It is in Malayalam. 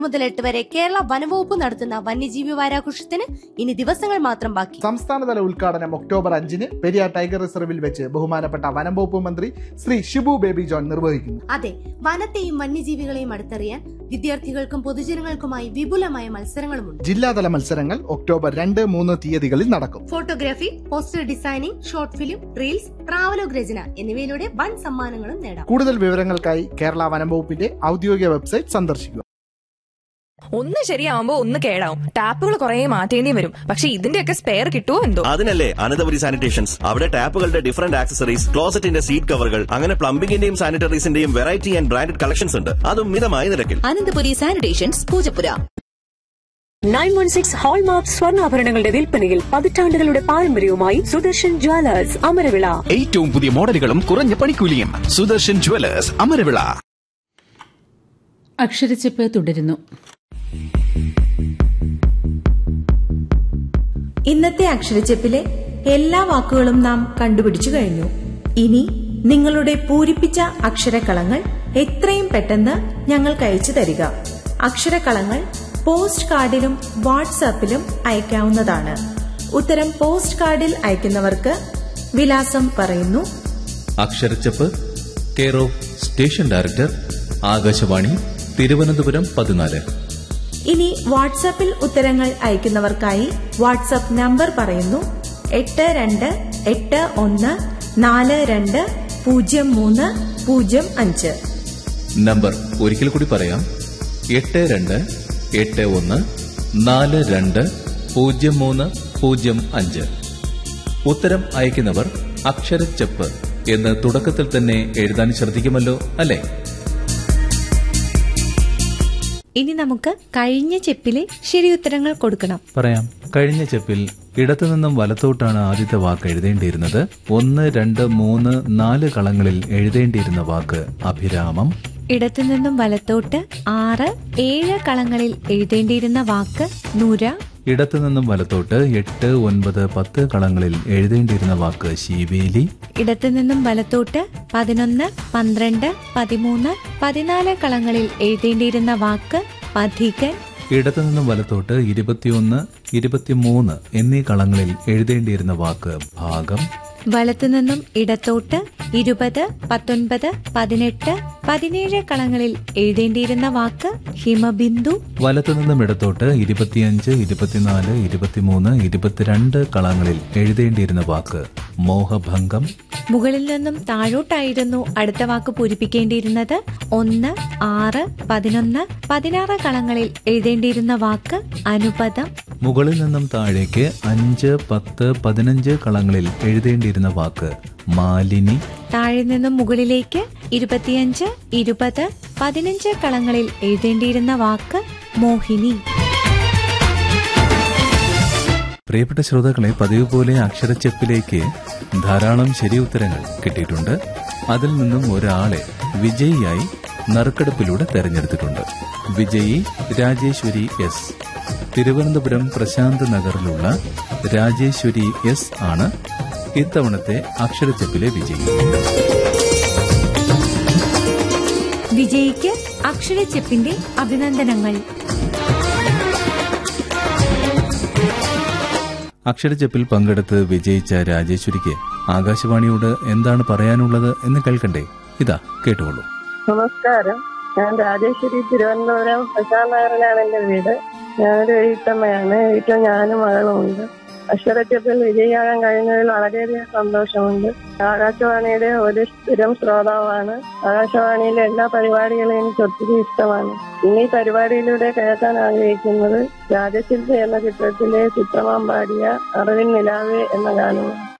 മുതൽ എട്ട് വരെ കേരള വനവകുപ്പ് നടത്തുന്ന വന്യജീവി വാരാഘോഷത്തിന് ഇനി ദിവസങ്ങൾ മാത്രം ബാക്കി സംസ്ഥാനതല ഉദ്ഘാടനം ഒക്ടോബർ അഞ്ചിന് പെരിയാർ ടൈഗർ റിസർവിൽ വെച്ച് ബഹുമാനപ്പെട്ട വനം വകുപ്പ് മന്ത്രി ശ്രീ ഷിബു ബേബി ജോൺ നിർവഹിക്കുന്നു അതെ വനത്തെയും വന്യജീവികളെയും അടുത്തറിയാൻ വിദ്യാർത്ഥികൾക്കും പൊതുജനങ്ങൾക്കുമായി വിപുലമായ മത്സരങ്ങളുമുണ്ട് ജില്ലാതല മത്സരങ്ങൾ ഒക്ടോബർ രണ്ട് മൂന്ന് തീയതികളിൽ നടക്കും photography poster designing short film reels travelogue രചന എന്നിവയിലൂടെ വൻ സമ്മാനങ്ങളും നേടാം കൂടുതൽ വിവരങ്ങൾക്കായി കേരള വനം വകുപ്പിന്റെ ഔദ്യോഗിക വെബ്സൈറ്റ് സന്ദർശിക്കുക ഒന്ന് ശരിയാവുമ്പോ ഒന്ന് കേടാവും ടാപ്പുകൾ കുറെ മാറ്റേണ്ടി വരും പക്ഷെ ഇതിന്റെയൊക്കെ സ്പെയർ കിട്ടുമോ എന്തോ അതിനല്ലേ അനന്തപുരി സാനിറ്റേഷൻസ് അവിടെ ടാപ്പുകളുടെ ഡിഫറന്റ് ആക്സസറീസ് ക്ലോസറ്റിന്റെ സീറ്റ് കവറുകൾ അങ്ങനെ പ്ലംബിംഗിന്റെയും സാനിറ്ററീസിന്റെയും വെറൈറ്റി ആൻഡ് ബ്രാൻഡഡ് കളക്ഷൻസ് ഉണ്ട് അതും മിതമായ നിരക്കിൽ Ananthapuri sanitations Poojappura nine one six hallmark സ്വർണ്ണാഭരണങ്ങളുടെ വിൽപ്പനയിൽ പതിറ്റാണ്ടുകളുടെ പാരമ്പര്യവുമായി സുദർശൻ ജ്വല്ലേഴ്സ് അമരവിള ഏറ്റവും പുതിയ മോഡലുകളും കുറഞ്ഞ പണിക്കൂലിയും സുദർശൻ ജുവലേഴ്സ് അമരവിള അക്ഷരച്ചെപ്പ് തുടരുന്നു ഇന്നത്തെ അക്ഷരച്ചെപ്പിലെ എല്ലാ വാക്കുകളും നാം കണ്ടുപിടിച്ചു കഴിഞ്ഞു ഇനി നിങ്ങളുടെ പൂരിപ്പിച്ച അക്ഷരക്കളങ്ങൾ എത്രയും പെട്ടെന്ന് ഞങ്ങൾക്ക് അയച്ചു തരിക അക്ഷരക്കളങ്ങൾ പോസ്റ്റ് കാർഡിലും വാട്സാപ്പിലും അയക്കാവുന്നതാണ് ഉത്തരം പോസ്റ്റ് കാർഡിൽ അയക്കുന്നവർക്ക് വിലാസം പറയുന്നു Aksharacheppu care of station director Akashvani Thiruvananthapuram പതിനാല് ഇനി വാട്സാപ്പിൽ ഉത്തരങ്ങൾ അയക്കുന്നവർക്കായി വാട്സാപ്പ് നമ്പർ പറയുന്നു എട്ട് രണ്ട് എട്ട് ഒന്ന് നാല് രണ്ട് പൂജ്യം മൂന്ന് പൂജ്യം അഞ്ച് നമ്പർ ഒരിക്കൽ കൂടി പറയാം എട്ട് രണ്ട് എട്ട് ഒന്ന് നാല് രണ്ട് പൂജ്യം മൂന്ന് പൂജ്യം അഞ്ച് ഉത്തരം അയക്കുന്നവർ അക്ഷരച്ചപ്പ് എന്ന് തുടക്കത്തിൽ തന്നെ എഴുതാൻ ശ്രദ്ധിക്കുമല്ലോ അല്ലേ ഇനി നമുക്ക് കഴിഞ്ഞ ചെപ്പിലെ ശരിയുത്തരങ്ങൾ കൊടുക്കണം പറയാം കഴിഞ്ഞ ചെപ്പിൽ ഇടത്തുനിന്നും വലത്തോട്ടാണ് ആദ്യത്തെ വാക്ക് എഴുതേണ്ടിയിരുന്നത് ഒന്ന് രണ്ട് മൂന്ന് നാല് കളങ്ങളിൽ എഴുതേണ്ടിയിരുന്ന വാക്ക് അഭിരാമം ഇടത്തുനിന്നും വലത്തോട്ട് ആറ് ഏഴ് കളങ്ങളിൽ എഴുതേണ്ടിയിരുന്ന വാക്ക് നുര ഇടത്തുനിന്നും വലത്തോട്ട് എട്ട് ഒൻപത് പത്ത് കളങ്ങളിൽ എഴുതേണ്ടിയിരുന്ന വാക്ക് ശീവേലി ഇടത്തുനിന്നും വലത്തോട്ട് പതിനൊന്ന് പന്ത്രണ്ട് പതിമൂന്ന് പതിനാല് കളങ്ങളിൽ എഴുതേണ്ടിയിരുന്ന വാക്ക് പഥികൻ ഇടത്തുനിന്നും വലത്തോട്ട് ഇരുപത്തിയൊന്ന് ഇരുപത്തിമൂന്ന് എന്നീ കളങ്ങളിൽ എഴുതേണ്ടിയിരുന്ന വാക്ക് ഭാഗം വലത്തുനിന്നും ഇടത്തോട്ട് ഇരുപത് പത്തൊൻപത് പതിനെട്ട് പതിനേഴ് കളങ്ങളിൽ എഴുതേണ്ടിയിരുന്ന വാക്ക് ഹിമബിന്ദു വലത്തുനിന്നും ഇടത്തോട്ട് ഇരുപത്തിയഞ്ച് ഇരുപത്തിനാല് ഇരുപത്തിമൂന്ന് ഇരുപത്തിരണ്ട് കളങ്ങളിൽ എഴുതേണ്ടിയിരുന്ന വാക്ക് മോഹഭംഗം മുകളിൽ നിന്നും താഴോട്ടായിരുന്നു അടുത്ത വാക്ക് പൂരിപ്പിക്കേണ്ടിയിരുന്നത് ഒന്ന് ആറ് പതിനൊന്ന് പതിനാറ് കളങ്ങളിൽ എഴുതേണ്ടിയിരുന്ന വാക്ക് അനുപദം മുകളിൽ നിന്നും താഴേക്ക് അഞ്ച് പത്ത് പതിനഞ്ച് കളങ്ങളിൽ എഴുതേണ്ടിയിരുന്ന വാക്ക് മാലിനി താഴെ നിന്നും മുകളിലേക്ക് ഇരുപത്തിയഞ്ച് ഇരുപത് പതിനഞ്ച് കളങ്ങളിൽ എഴുതേണ്ടിയിരുന്ന വാക്ക് മോഹിനി പ്രിയപ്പെട്ട ശ്രോതാക്കളെ പതിവ് പോലെ അക്ഷരച്ചെപ്പിലേക്ക് ധാരാളം ശരി ഉത്തരങ്ങൾ കിട്ടിയിട്ടുണ്ട് അതിൽ നിന്നും ഒരാളെ വിജയിയായി നറുക്കെടുപ്പിലൂടെ തെരഞ്ഞെടുത്തിട്ടുണ്ട് വിജയി രാജേശ്വരി എസ് തിരുവനന്തപുരം പ്രശാന്ത് നഗറിലുള്ള രാജേശ്വരി എസ് ആണ് ഇത്തവണത്തെ അക്ഷരച്ചെപ്പിലെ വിജയി വിജയിക്ക് അക്ഷരച്ചെപ്പിന്റെ അഭിനന്ദനങ്ങൾ അക്ഷരച്ചെപ്പിൽ പങ്കെടുത്ത് വിജയിച്ച രാജേശ്വരിക്ക് ആകാശവാണിയോട് എന്താണ് പറയാനുള്ളത് എന്ന് കേൾക്കണ്ടേ ഇതാ കേട്ടുകൊള്ളൂ നമസ്കാരം ഞാൻ രാജേശ്വരി തിരുവനന്തപുരം പ്രശാന്ത് നഗറിലാണ് എന്റെ വീട് ഞാനൊരു വീട്ടമ്മയാണ് വീട്ടിൽ ഞാനും മകളുമുണ്ട് അക്ഷരച്ചത്തിൽ വിജയിയാകാൻ കഴിഞ്ഞതിൽ വളരെയധികം സന്തോഷമുണ്ട് ആകാശവാണിയുടെ ഒരു സ്ഥിരം ശ്രോതാവാണ് ആകാശവാണിയിലെ എല്ലാ പരിപാടികളും എനിക്ക് ഒത്തിരി ഇഷ്ടമാണ് ഇന്ന് ഈ പരിപാടിയിലൂടെ കേൾക്കാൻ ആഗ്രഹിക്കുന്നത് രാജശില്പി എന്ന ചിത്രത്തിലെ ചിത്രമാം പാടിയ അറിവിൻ നിലാവേ എന്ന ഗാനമാണ്